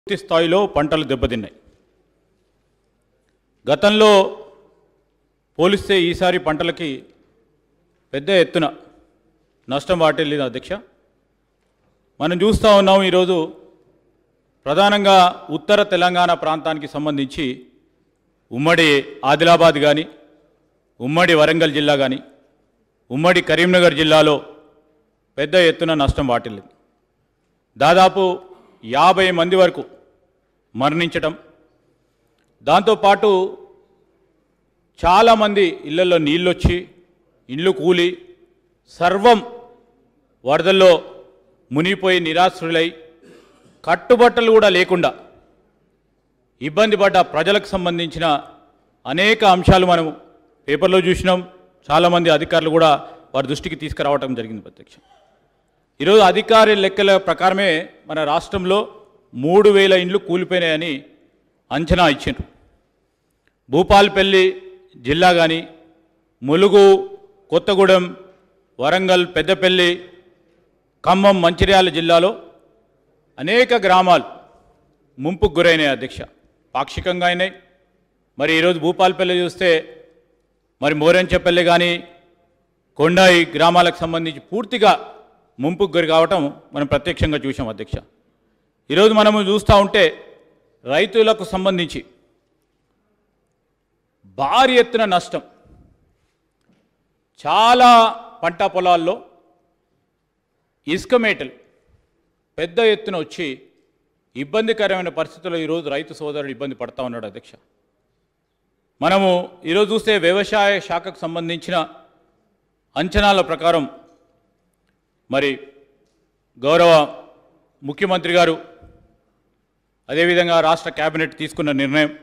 పూర్తి స్థాయిలో పంటలు దెబ్బతిన్నాయి గతంలో పోలిస్తే ఈసారి పంటలకి పెద్ద ఎత్తున నష్టం వాటిల్లింది అధ్యక్ష మనం చూస్తూ ఉన్నాం ఈరోజు ప్రధానంగా ఉత్తర తెలంగాణ ప్రాంతానికి సంబంధించి ఉమ్మడి ఆదిలాబాద్ కానీ ఉమ్మడి వరంగల్ జిల్లా కానీ ఉమ్మడి కరీంనగర్ జిల్లాలో పెద్ద ఎత్తున నష్టం వాటిల్లింది దాదాపు యాభై మంది వరకు మరణించటం దాంతోపాటు చాలామంది ఇళ్లలో నీళ్ళొచ్చి ఇళ్ళు కూలి సర్వం వరదల్లో మునిగిపోయి నిరాశ్రులై కట్టుబట్టలు కూడా లేకుండా ఇబ్బంది పడ్డ ప్రజలకు సంబంధించిన అనేక అంశాలు మనం పేపర్లో చూసినాం చాలామంది అధికారులు కూడా వారి దృష్టికి తీసుకురావటం జరిగింది ప్రత్యక్షం ఈరోజు అధికారి లెక్కల ప్రకారమే మన రాష్ట్రంలో మూడు వేల ఇండ్లు కూలిపోయినాయని అంచనా ఇచ్చిండ్రు భూపాల్పల్లి జిల్లా కానీ ములుగు కొత్తగూడెం వరంగల్ పెద్దపల్లి ఖమ్మం మంచిర్యాల జిల్లాలో అనేక గ్రామాలు ముంపుకు గురైనాయి అధ్యక్ష పాక్షికంగా అయినాయి మరి ఈరోజు భూపాల్పల్లి చూస్తే మరి మోరెంచపల్లి కానీ కొండాయి గ్రామాలకు సంబంధించి పూర్తిగా ముంపుకు గురి కావటం మనం ప్రత్యక్షంగా చూసాం అధ్యక్ష ఈరోజు మనము చూస్తూ ఉంటే రైతులకు సంబంధించి భారీ ఎత్తున నష్టం చాలా పంట పొలాల్లో ఇసుక మేటలు పెద్ద ఎత్తున వచ్చి ఇబ్బందికరమైన పరిస్థితుల్లో ఈరోజు రైతు సోదరుడు ఇబ్బంది పడతా ఉన్నాడు అధ్యక్ష మనము ఈరోజు చూస్తే వ్యవసాయ శాఖకు సంబంధించిన అంచనాల ప్రకారం మరి గౌరవ ముఖ్యమంత్రి గారు అదేవిధంగా రాష్ట్ర కేబినెట్ తీసుకున్న నిర్ణయం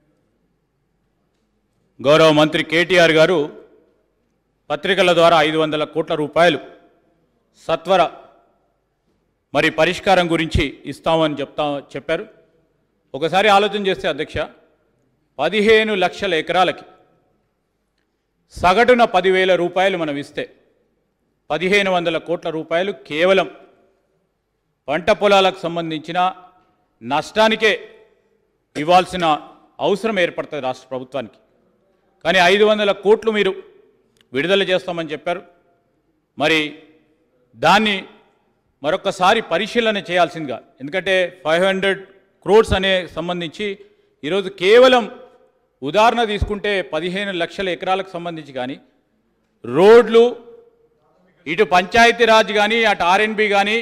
గౌరవ మంత్రి కేటీఆర్ గారు పత్రికల ద్వారా ఐదు వందల కోట్ల రూపాయలు సత్వర మరి పరిష్కారం గురించి ఇస్తామని చెప్తా చెప్పారు ఒకసారి ఆలోచన చేస్తే అధ్యక్ష పదిహేను లక్షల ఎకరాలకి సగటున పదివేల రూపాయలు మనం ఇస్తే పదిహేను వందల కోట్ల రూపాయలు కేవలం పంట పొలాలకు సంబంధించిన నష్టానికే ఇవ్వాల్సిన అవసరం ఏర్పడుతుంది రాష్ట్ర ప్రభుత్వానికి కానీ ఐదు వందల కోట్లు మీరు విడుదల చేస్తామని చెప్పారు మరి దాన్ని మరొకసారి పరిశీలన చేయాల్సిందిగా ఎందుకంటే ఫైవ్ హండ్రెడ్ క్రోడ్స్ అనే సంబంధించి ఈరోజు కేవలం ఉదాహరణ తీసుకుంటే పదిహేను లక్షల ఎకరాలకు సంబంధించి కానీ రోడ్లు ఇటు పంచాయతీరాజ్ కానీ అటు ఆర్ఎన్బి కానీ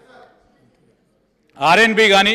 ఆర్ఎన్బి కానీ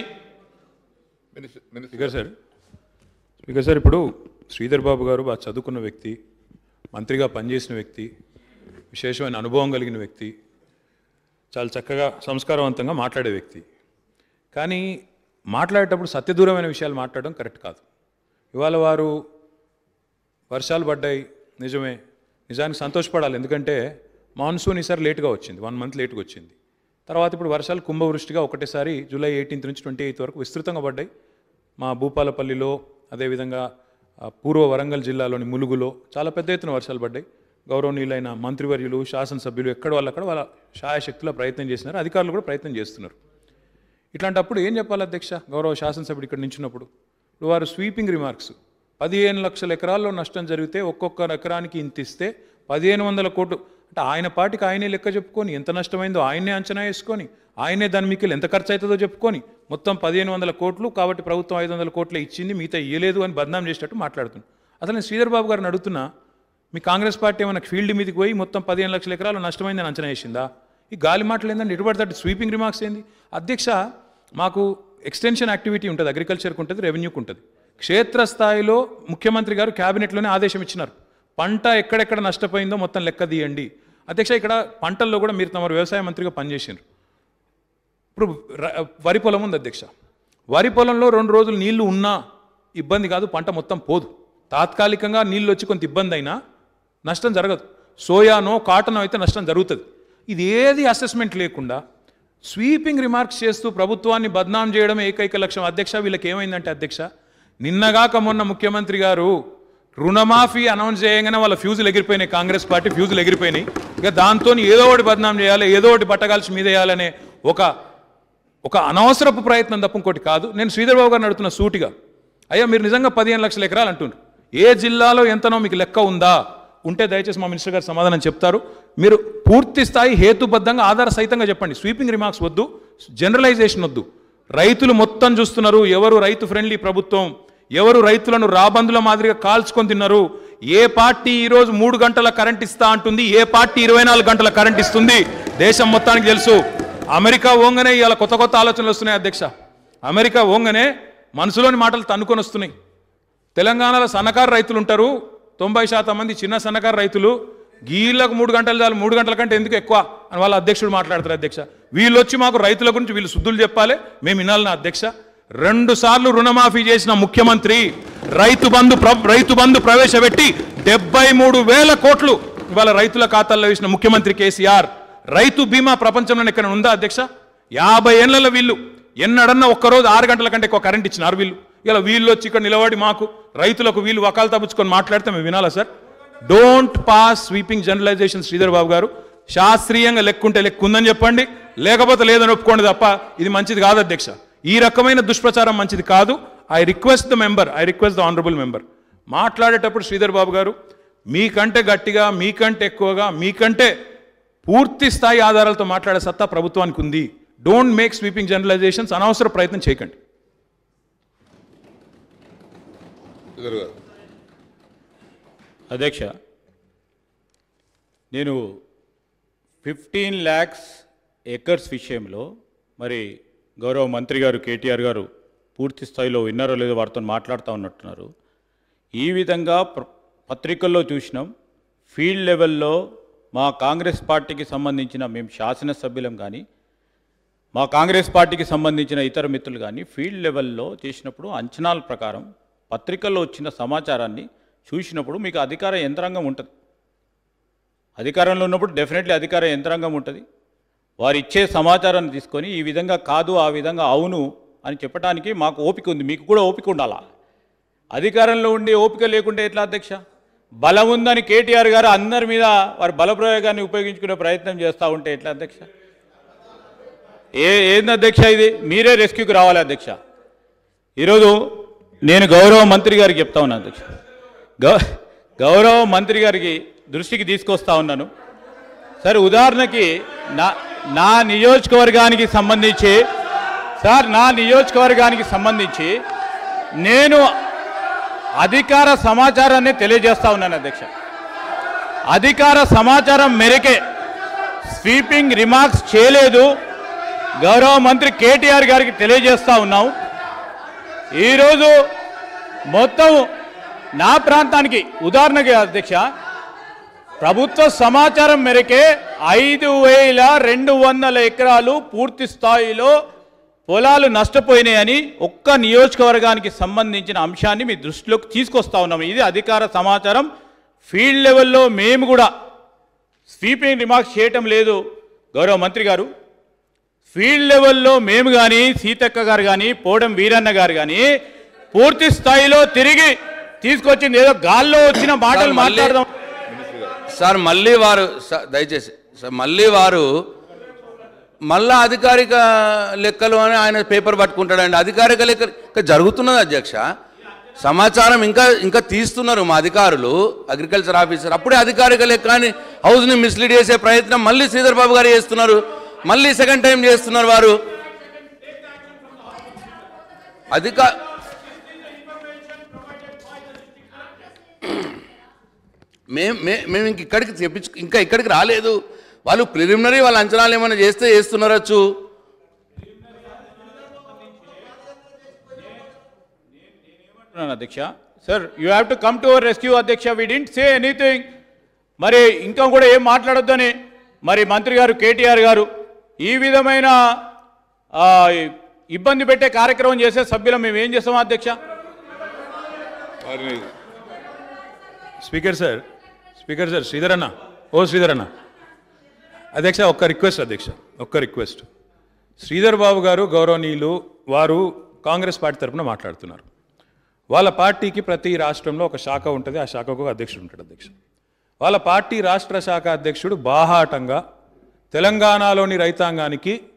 స్పీకర్ సార్ స్పీకర్ సార్ ఇప్పుడు శ్రీధర్ బాబు గారు బాగా చదువుకున్న వ్యక్తి మంత్రిగా పనిచేసిన వ్యక్తి విశేషమైన అనుభవం కలిగిన వ్యక్తి చాలా చక్కగా సంస్కారవంతంగా మాట్లాడే వ్యక్తి కానీ మాట్లాడేటప్పుడు సత్యదూరమైన విషయాలు మాట్లాడడం కరెక్ట్ కాదు ఇవాళ వారు వర్షాలు పడ్డాయి నిజమే నిజానికి సంతోషపడాలి ఎందుకంటే మాన్సూన్ ఈసారి లేట్గా వచ్చింది వన్ మంత్ లేట్గా వచ్చింది తర్వాత ఇప్పుడు వర్షాలు కుంభవృష్టిగా ఒకటేసారి జూలై ఎయిటీన్త్ నుంచి ట్వంటీ ఎయిత్ వరకు విస్తృతంగా పడ్డాయి మా భూపాలపల్లిలో అదేవిధంగా ఆ, పూర్వ వరంగల్ జిల్లాలోని ములుగులో చాలా పెద్ద ఎత్తున వర్షాలు పడ్డాయి గౌరవనీయులైన మంత్రివర్యులు శాసనసభ్యులు ఎక్కడ వాళ్ళు అక్కడ వాళ్ళ శాయశక్తిలో ప్రయత్నం చేసినారు అధికారులు కూడా ప్రయత్నం చేస్తున్నారు ఇట్లాంటప్పుడు ఏం చెప్పాలి అధ్యక్ష గౌరవ శాసనసభ్యుడు ఇక్కడ నించున్నప్పుడు ఇప్పుడు వారు స్వీపింగ్ రిమార్క్స్ పదిహేను లక్షల ఎకరాల్లో నష్టం జరిగితే ఒక్కొక్క ఎకరానికి ఇంత ఇస్తే పదిహేను వందల కోట్లు అంటే ఆయన పాటికి ఆయనే లెక్క చెప్పుకొని ఎంత నష్టమైందో ఆయనే అంచనా వేసుకొని ఆయనే దాని మీకు ఎంత ఖర్చు అవుతుందో చెప్పుకొని మొత్తం పదిహేను వందల కోట్లు కాబట్టి ప్రభుత్వం ఐదు వందల కోట్లే ఇచ్చింది మిగతా ఇయ్యలేదు అని బదనాం చేసేటట్టు మాట్లాడుతున్నాను అసలు నేను శ్రీధర్ బాబు గారిని అడుగుతున్నా మీ కాంగ్రెస్ పార్టీ ఏమైనా ఫీల్డ్ మీదకి పోయి మొత్తం పదిహేను లక్షల ఎకరాలు నష్టమైందని అంచనా వేసిందా ఈ గాలి మాటలు ఏంటంటే ఇటుపడతాడు స్వీపింగ్ రిమార్క్స్ ఏంది అధ్యక్ష మాకు ఎక్స్టెన్షన్ యాక్టివిటీ ఉంటుంది అగ్రికల్చర్కి ఉంటుంది రెవెన్యూకి ఉంటుంది క్షేత్రస్థాయిలో ముఖ్యమంత్రి గారు క్యాబినెట్లోనే ఆదేశం ఇచ్చినారు పంట ఎక్కడెక్కడ నష్టపోయిందో మొత్తం లెక్క తీయండి అధ్యక్ష ఇక్కడ పంటల్లో కూడా మీరు తమ వ్యవసాయ మంత్రిగా పనిచేసారు ఇప్పుడు ర- వరి పొలం ఉంది అధ్యక్ష వరి పొలంలో రెండు రోజులు నీళ్లు ఉన్నా ఇబ్బంది కాదు పంట మొత్తం పోదు తాత్కాలికంగా నీళ్ళు వచ్చి కొంత ఇబ్బంది అయినా నష్టం జరగదు సోయానో కాటనో అయితే నష్టం జరుగుతుంది ఇది ఏది అసెస్మెంట్ లేకుండా స్వీపింగ్ రిమార్క్స్ చేస్తూ ప్రభుత్వాన్ని బద్నాం చేయడం ఏకైక లక్ష్యం అధ్యక్ష వీళ్ళకి ఏమైందంటే అధ్యక్ష నిన్నగాక మొన్న ముఖ్యమంత్రి గారు రుణమాఫీ అనౌన్స్ చేయగానే వాళ్ళ ఫ్యూజులు ఎగిరిపోయినాయి కాంగ్రెస్ పార్టీ ఫ్యూజులు ఎగిరిపోయినాయి ఇక దాంతో ఏదో ఒకటి బదనాం చేయాలి ఏదో ఒకటి బట్టగాల్సి మీద వేయాలనే ఒక ఒక అనవసరపు ప్రయత్నం తప్ప ఇంకోటి కాదు నేను శ్రీధర్ బాబు గారిని అడుగుతున్న సూటిగా అయ్యా మీరు నిజంగా పదిహేను లక్షల ఎకరాలు అంటున్నారు ఏ జిల్లాలో ఎంతనో మీకు లెక్క ఉందా ఉంటే దయచేసి మా మినిస్టర్ గారు సమాధానం చెప్తారు మీరు పూర్తి స్థాయి హేతుబద్ధంగా ఆధార సహితంగా చెప్పండి స్వీపింగ్ రిమార్క్స్ వద్దు జనరలైజేషన్ వద్దు రైతులు మొత్తం చూస్తున్నారు ఎవరు రైతు ఫ్రెండ్లీ ప్రభుత్వం ఎవరు రైతులను రాబందుల మాదిరిగా కాల్చుకొని తిన్నారు ఏ పార్టీ ఈరోజు మూడు గంటల కరెంట్ ఇస్తా అంటుంది ఏ పార్టీ ఇరవై నాలుగు గంటల కరెంట్ ఇస్తుంది దేశం మొత్తానికి తెలుసు అమెరికా ఓంగనే ఇవాళ కొత్త కొత్త ఆలోచనలు వస్తున్నాయి అధ్యక్ష అమెరికా ఓంగనే మనసులోని మాటలు తన్నుకొని వస్తున్నాయి తెలంగాణలో సన్నకారు రైతులు ఉంటారు తొంభై శాతం మంది చిన్న సన్నకారు రైతులు గీళ్ళకు మూడు గంటలు చాలు మూడు గంటల కంటే ఎందుకు ఎక్కువ అని వాళ్ళ అధ్యక్షుడు మాట్లాడతారు అధ్యక్ష వీళ్ళు వచ్చి మాకు రైతుల గురించి వీళ్ళు శుద్ధులు చెప్పాలి మేము వినాలి నా అధ్యక్ష రెండు సార్లు రుణమాఫీ చేసిన ముఖ్యమంత్రి రైతు బంధు ప్ర- రైతు బంధు ప్రవేశపెట్టి డెబ్బై మూడు వేల కోట్లు ఇవాళ రైతుల ఖాతాల్లో వేసిన ముఖ్యమంత్రి కేసీఆర్ రైతు బీమా ప్రపంచంలో ఎక్కడ ఉందా అధ్యక్ష యాభై ఏళ్ల వీళ్ళు ఎన్నడన్నా ఒక్కరోజు ఆరు గంటల కంటే ఎక్కువ కరెంట్ ఇచ్చినారు వీళ్ళు ఇలా వీళ్ళు వచ్చి ఇక్కడ నిలబడి మాకు రైతులకు వీళ్ళు వకాలు తప్పించుకొని మాట్లాడితే మేము వినాలా sir don't pass sweeping generalisation Sridhar Babu గారు శాస్త్రీయంగా లెక్కుంటే లెక్కు ఉందని చెప్పండి లేకపోతే లేదని ఒప్పుకోండి తప్ప ఇది మంచిది కాదు అధ్యక్ష ఈ రకమైన దుష్ప్రచారం మంచిది కాదు I request the member I request the honourable member మాట్లాడేటప్పుడు శ్రీధర్ బాబు గారు మీకంటే గట్టిగా మీకంటే ఎక్కువగా మీకంటే పూర్తి స్థాయి ఆధారాలతో మాట్లాడే సత్తా ప్రభుత్వానికి ఉంది డోంట్ మేక్ స్వీపింగ్ జనరలైజేషన్స్ అనవసర ప్రయత్నం చేయకండి శ్రీధర్ గారు అధ్యక్ష నేను ఫిఫ్టీన్ ల్యాక్స్ ఎకర్స్ విషయంలో మరి గౌరవ మంత్రి గారు కేటీఆర్ గారు పూర్తి స్థాయిలో విన్నారో లేదో వారితో మాట్లాడుతూ ఉన్నట్టున్నారు ఈ విధంగా ప్ర- పత్రికల్లో చూసినాం ఫీల్డ్ లెవెల్లో మా కాంగ్రెస్ పార్టీకి సంబంధించిన మేము శాసనసభ్యులం కానీ మా కాంగ్రెస్ పార్టీకి సంబంధించిన ఇతర మిత్రులు కానీ ఫీల్డ్ లెవెల్లో చేసినప్పుడు అంచనాల ప్రకారం పత్రికల్లో వచ్చిన సమాచారాన్ని చూసినప్పుడు మీకు అధికార యంత్రాంగం ఉంటుంది అధికారంలో ఉన్నప్పుడు డెఫినెట్లీ అధికార యంత్రాంగం ఉంటుంది వారు ఇచ్చే సమాచారాన్ని తీసుకొని ఈ విధంగా కాదు ఆ విధంగా అవును అని చెప్పడానికి మాకు ఓపిక ఉంది మీకు కూడా ఓపిక ఉండాలా అధికారంలో ఉండి ఓపిక లేకుంటే ఎట్లా అధ్యక్ష బలం ఉందని కేటీఆర్ గారు అందరి మీద వారి బలప్రయోగాన్ని ఉపయోగించుకునే ప్రయత్నం చేస్తూ ఉంటే ఎట్లా అధ్యక్ష ఏ ఏంది అధ్యక్ష ఇది మీరే రెస్క్యూకి రావాలి అధ్యక్ష ఈరోజు నేను గౌరవ మంత్రి గారికి చెప్తా ఉన్నాను అధ్యక్ష గౌ గౌరవ మంత్రి గారికి దృష్టికి తీసుకొస్తా ఉన్నాను సార్ ఉదాహరణకి నా నా నియోజకవర్గానికి సంబంధించి సార్ నా నియోజకవర్గానికి సంబంధించి నేను అధికార సమాచారాన్ని తెలియజేస్తా ఉన్నాను అధ్యక్ష అధికార సమాచారం మేరకే స్వీపింగ్ రిమార్క్స్ చేయలేదు గౌరవ మంత్రి కేటీఆర్ గారికి తెలియజేస్తా ఉన్నాం ఈరోజు మొత్తం నా ప్రాంతానికి ఉదాహరణకి అధ్యక్ష ప్రభుత్వ సమాచారం మేరకే ఐదు వేల రెండు వందల ఎకరాలు పూర్తి స్థాయిలో పొలాలు నష్టపోయినాయని ఒక్క నియోజకవర్గానికి సంబంధించిన అంశాన్ని మీ దృష్టిలోకి తీసుకొస్తా ఉన్నాం ఇది అధికార సమాచారం ఫీల్డ్ లెవెల్లో మేము కూడా స్వీపింగ్ రిమార్క్స్ చేయటం లేదు గౌరవ మంత్రి గారు ఫీల్డ్ లెవెల్లో మేము కానీ సీతక్క గారు కానీ పోడం వీరన్న గారు కానీ పూర్తి స్థాయిలో తిరిగి తీసుకొచ్చింది ఏదో గాల్లో వచ్చిన మాటలు సార్, మళ్ళీ- మాట్లాడదాం సార్ మళ్ళీ వారు సార్, దయచేసి సార్ మళ్ళీ వారు మళ్ళా అధికారిక లెక్కలు అని ఆయన పేపర్ పట్టుకుంటాడండి అధికారిక లెక్క ఇంకా జరుగుతున్నది అధ్యక్ష సమాచారం ఇంకా ఇంకా తీస్తున్నారు మా అధికారులు అగ్రికల్చర్ ఆఫీసర్ అప్పుడే అధికారిక లెక్క అని హౌస్ని మిస్లీడ్ చేసే ప్రయత్నం మళ్ళీ శ్రీధర్ బాబు గారు చేస్తున్నారు మళ్ళీ సెకండ్ టైం చేస్తున్నారు వారు అధికా మేము మే- మేము ఇంక ఇక్కడికి తెప్పించు ఇంకా ఇక్కడికి రాలేదు వాళ్ళు ప్రిలిమినరీ వాళ్ళ అంచనాలు ఏమైనా చేస్తే చేస్తున్నారచ్చు చెప్తున్నాను అధ్యక్ష sir you have to come to our rescue అధ్యక్ష వీ డింట్ సే ఎనీథింగ్ మరి ఇంకా కూడా ఏం మాట్లాడొద్దని మరి మంత్రి గారు కేటీఆర్ గారు ఈ విధమైన ఆ, ఇబ్బంది పెట్టే కార్యక్రమం చేసే సభ్యులం మేము ఏం చేస్తాం అధ్యక్ష వారిని speaker sir speaker sir Sridhar అన్న ఓ శ్రీధర్ అన్న అధ్యక్ష ఒక్క రిక్వెస్ట్ అధ్యక్ష ఒక్క రిక్వెస్ట్ శ్రీధర్ బాబు గారు గౌరవనీయులు వారు కాంగ్రెస్ పార్టీ తరపున మాట్లాడుతున్నారు వాళ్ళ పార్టీకి ప్రతి రాష్ట్రంలో ఒక శాఖ ఉంటుంది ఆ శాఖకు ఒక అధ్యక్షుడు ఉంటాడు అధ్యక్ష వాళ్ళ పార్టీ రాష్ట్ర శాఖ అధ్యక్షుడు బాహాటంగా తెలంగాణలోని రైతాంగానికి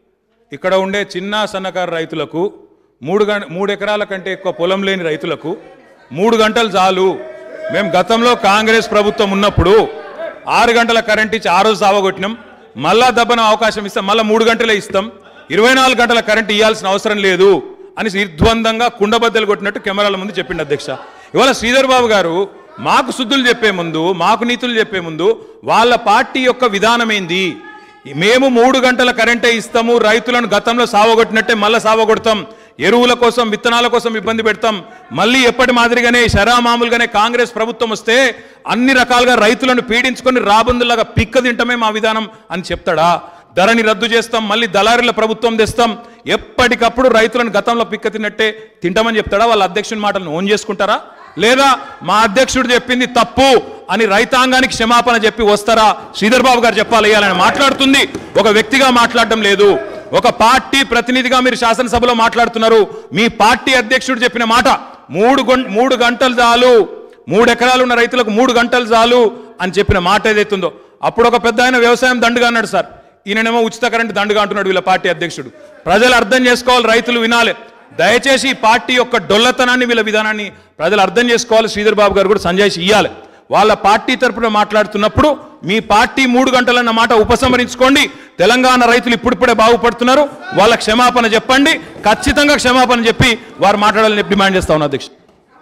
ఇక్కడ ఉండే చిన్న సన్నకారు రైతులకు మూడు గంట మూడు ఎకరాల కంటే ఎక్కువ పొలం లేని రైతులకు మూడు గంటలు చాలు మేము గతంలో కాంగ్రెస్ ప్రభుత్వం ఉన్నప్పుడు ఆరు గంటల కరెంట్ ఇచ్చి ఆ రోజు సావగొట్టినాం మళ్ళా దబ్బన అవకాశం ఇస్తాం మళ్ళీ మూడు గంటలే ఇస్తాం ఇరవై నాలుగు గంటల కరెంట్ ఇవ్వాల్సిన అవసరం లేదు అని నిర్ద్వందంగా కుండబద్దలు కొట్టినట్టు కెమెరాల ముందు చెప్పిండు అధ్యక్ష ఇవాళ శ్రీధర్ బాబు గారు మాకు శుద్ధులు చెప్పే ముందు మాకు నీతులు చెప్పే ముందు వాళ్ళ పార్టీ యొక్క విధానం ఏంది మేము మూడు గంటల కరెంటే ఇస్తాము రైతులను గతంలో సావగొట్టినట్టే మళ్ళీ సావగొడతాం ఎరువుల కోసం విత్తనాల కోసం ఇబ్బంది పెడతాం మళ్ళీ ఎప్పటి మాదిరిగానే శరా మామూలుగానే కాంగ్రెస్ ప్రభుత్వం వస్తే అన్ని రకాలుగా రైతులను పీడించుకొని రాబందులాగా పిక్క తింటమే మా విధానం అని చెప్తాడా ధరని రద్దు చేస్తాం మళ్ళీ దళారుల ప్రభుత్వం తెస్తాం ఎప్పటికప్పుడు రైతులను గతంలో పిక్క తిన్నట్టే తింటామని చెప్తాడా వాళ్ళ అధ్యక్షుని మాటలను ఓన్ చేసుకుంటారా లేదా మా అధ్యక్షుడు చెప్పింది తప్పు అని రైతాంగానికి క్షమాపణ చెప్పి వస్తారా శ్రీధర్ బాబు గారు చెప్పాలి ఇవ్వాలని మాట్లాడుతుంది ఒక వ్యక్తిగా మాట్లాడడం లేదు ఒక పార్టీ ప్రతినిధిగా మీరు శాసనసభలో మాట్లాడుతున్నారు మీ పార్టీ అధ్యక్షుడు చెప్పిన మాట మూడు గం- మూడు గంటలు చాలు మూడు ఎకరాలు ఉన్న రైతులకు మూడు గంటలు చాలు అని చెప్పిన మాట ఏదైతుందో అప్పుడు ఒక పెద్ద ఆయన వ్యవసాయం దండుగా అన్నాడు సార్ ఈయననేమో ఉచిత కరెంట్ దండుగా అంటున్నాడు వీళ్ళ పార్టీ అధ్యక్షుడు ప్రజలు అర్థం చేసుకోవాలి రైతులు వినాలి దయచేసి ఈ పార్టీ యొక్క డొల్లతనాన్ని వీళ్ళ విధానాన్ని ప్రజలు అర్థం చేసుకోవాలి శ్రీధర్ బాబు గారు కూడా సంజాయిషి ఇవ్వాలి వాళ్ళ పార్టీ తరపున మాట్లాడుతున్నప్పుడు మీ పార్టీ మూడు గంటలన్న మాట ఉపసంహరించుకోండి తెలంగాణ రైతులు ఇప్పుడిప్పుడే బాగుపడుతున్నారు వాళ్ళ క్షమాపణ చెప్పండి ఖచ్చితంగా క్షమాపణ చెప్పి వారు మాట్లాడాలని చెప్పి డిమాండ్ చేస్తా ఉన్నా అధ్యక్ష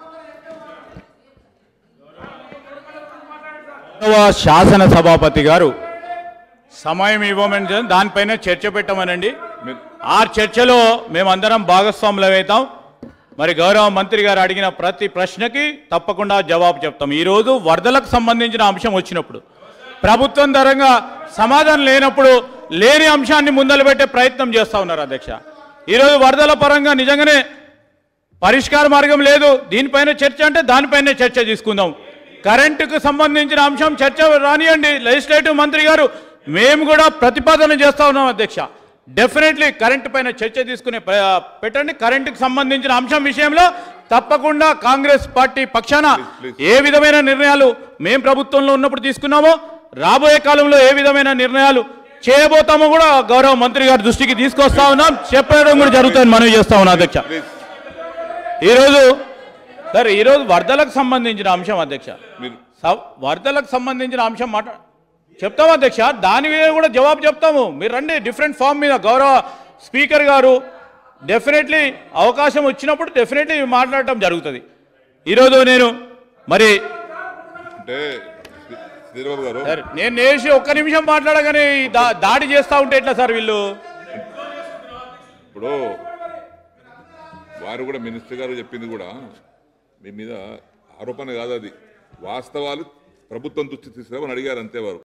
గౌరవ శాసన సభాపతి గారు సమయం ఇవ్వమని చెప్పి దానిపైన చర్చ పెట్టమనండి ఆ చర్చలో మేమందరం భాగస్వాములు అవుతాం మరి గౌరవ మంత్రి గారు అడిగిన ప్రతి ప్రశ్నకి తప్పకుండా జవాబు చెప్తాం ఈరోజు వరదలకు సంబంధించిన అంశం వచ్చినప్పుడు ప్రభుత్వం ధరంగా సమాధానం లేనప్పుడు లేని అంశాన్ని ముందలు పెట్టే ప్రయత్నం చేస్తా ఉన్నారు అధ్యక్ష ఈరోజు వరదల పరంగా నిజంగానే పరిష్కార మార్గం లేదు దీనిపైన చర్చ అంటే దానిపైనే చర్చ తీసుకుందాం కరెంటుకు సంబంధించిన అంశం చర్చ రానియండి లెజిస్లేటివ్ మంత్రి గారు మేము కూడా ప్రతిపాదన చేస్తా ఉన్నాం అధ్యక్ష డెఫినెట్లీ కరెంటు పైన చర్చ తీసుకునే ప్ర- పెట్టండి కరెంటుకు సంబంధించిన అంశం విషయంలో తప్పకుండా కాంగ్రెస్ పార్టీ పక్షాన ఏ విధమైన నిర్ణయాలు మేం ప్రభుత్వంలో ఉన్నప్పుడు తీసుకున్నామో రాబోయే కాలంలో ఏ విధమైన నిర్ణయాలు చేయబోతామో కూడా గౌరవ మంత్రి గారి దృష్టికి తీసుకొస్తా ఉన్నాం చెప్పడం కూడా జరుగుతుందని మనవి చేస్తా ఉన్నాం అధ్యక్ష ప్లీజ్ ఈరోజు సార్ ఈరోజు వరదలకు సంబంధించిన అంశం అధ్యక్ష మీరు స- వరదలకు సంబంధించిన అంశం మాట చెప్తాం అధ్యక్ష దాని మీద కూడా జవాబు చెప్తాము మీరు రండి డిఫరెంట్ ఫామ్ మీద గౌరవ స్పీకర్ గారు డెఫినెట్లీ అవకాశం వచ్చినప్పుడు డెఫినెట్లీ మాట్లాడటం జరుగుతుంది ఈరోజు నేను మరి అంటే శ్రీబాబు గారు సార్ నేను నేసి ఒక్క నిమిషం మాట్లాడగానే ఈ దా- దాడి చేస్తా ఉంటే ఎట్లా సార్ వీళ్ళు ఇప్పుడు వారు కూడా మినిస్టర్ గారు చెప్పింది కూడా మీ మీద ఆరోపణ కాదు అది వాస్తవాలు ప్రభుత్వం దృష్టి తీసుకురామని అడిగారు అంతే వారు